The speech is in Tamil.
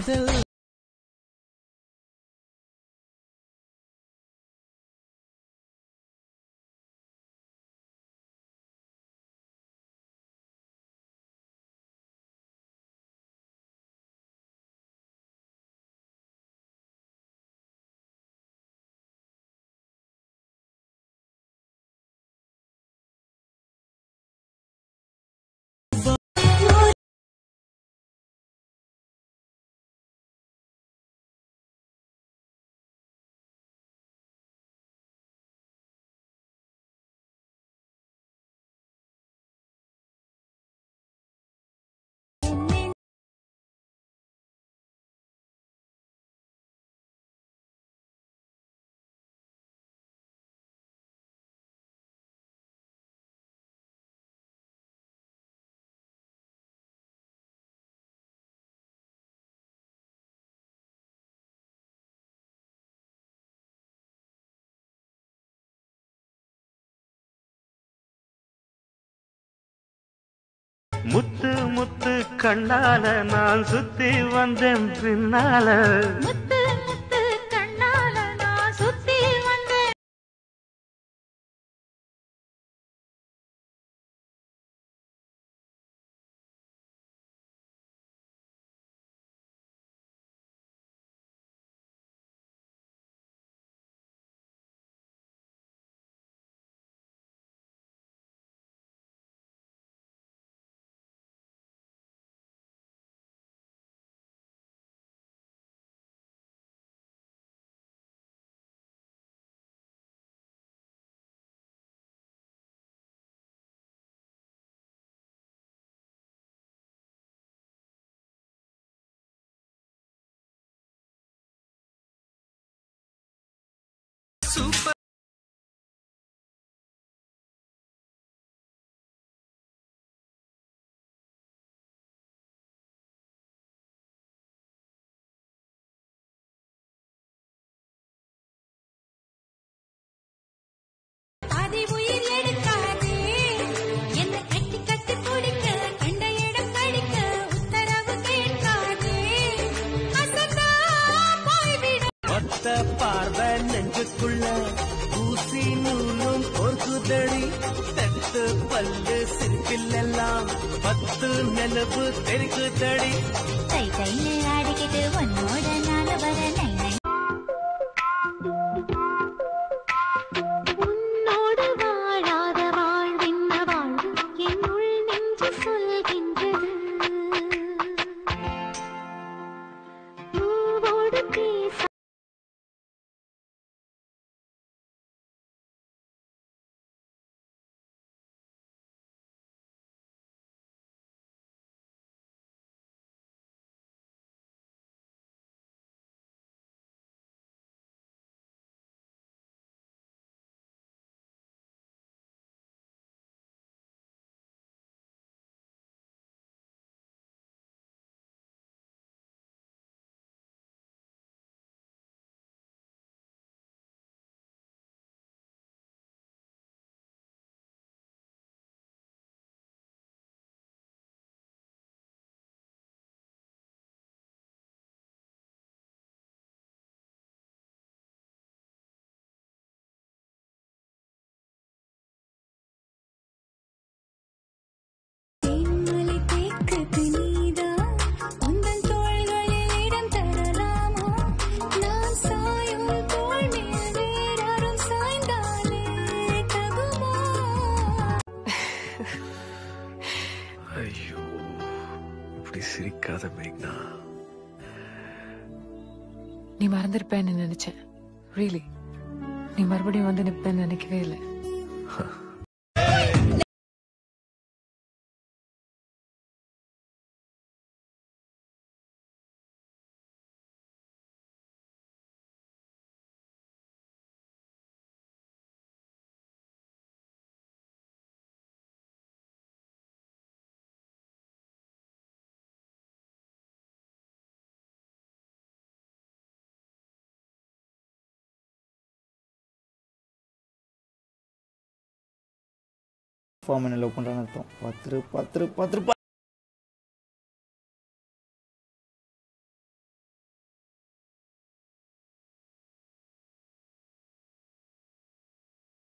வாசல் முத்து முத்து கண்ணால நான் சுத்தி வந்தேன் பின்னால முத்து முத்து கண்ணால நான் சுத்தி வந்தேன் பாதி உயிர் எடுக்காதே என்ன கட்டி கட்டி பிடிக்க கண்ட இடம் கடிக்க உத்தரவு கேட்காதே அசந்தா போய்விட ஒத்த பார்வை நெஞ்சுக்குள்ள ஊசி நூலும் பொறுக்குதடி தெத்து பல்லு சிரிப்பிலெல்லாம் பத்து நிலவு தெரிக்குதடி தை தைன்னு ஆடிக்கிட்டு உன்னோட நான வர நை நை உன்னோடு வாழாத வாழ்வென்ன வாழ்வு என்னுள் நெஞ்சு சொல்கின்றது பூவோடு பேச தேன்மலை தேக்குது நீதான் உந்தன் தோள்களில் இடம் தரலாமா நான் சாயும் தோள் மேல் வேறாரும் சாய்ந்தாலே தகுமா ஐயோ இப்படி சிரிக்காத மேக்னா நீ மறந்திருப்பேன்னு நினைச்சேன் ரியலி நீ மறுபடியும் வந்து நிப்பேன்னு நினைக்கவே இல்லை ஃபார்ம் என்ன லவ் பண்ணுறான்னு அர்த்தம் பத்து ரூ- பத்து ரூ- பத்து ரூபாய்